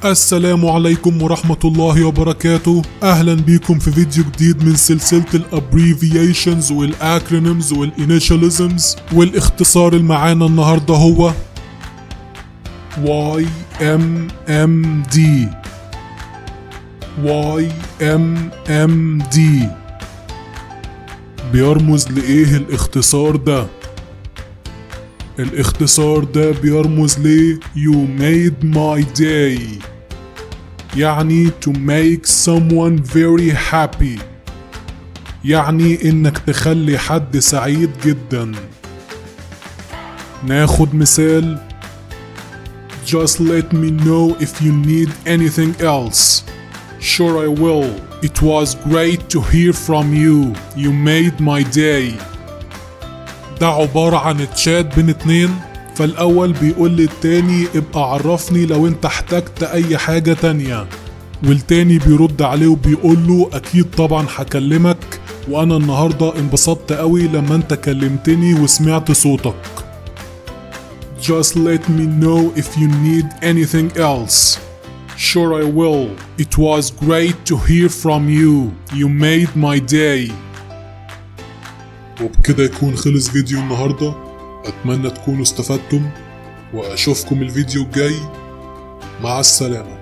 السلام عليكم ورحمة الله وبركاته أهلا بيكم في فيديو جديد من سلسلة الابريفيشنز والاكرونيمز والانيشاليزمز والاختصار اللي معانا النهاردة هو YMMD YMMD بيرمز لإيه الاختصار ده؟ الاختصار ده بيرمز ل You made my day يعني to make someone very happy يعني انك تخلي حد سعيد جدا ناخد مثال Just let me know if you need anything else Sure I will It was great to hear from you You made my day ده عبارة عن تشات بين اتنين فالأول بيقول للتاني ابقى عرفني لو انت احتجت أي حاجة تانية والتاني بيرد عليه وبيقول له أكيد طبعا هكلمك وأنا النهاردة انبسطت قوي لما انت كلمتني وسمعت صوتك Just let me know if you need anything else Sure I will It was great to hear from you You made my day وبكده يكون خلص فيديو النهاردة أتمنى تكونوا استفدتم وأشوفكم الفيديو الجاي مع السلامة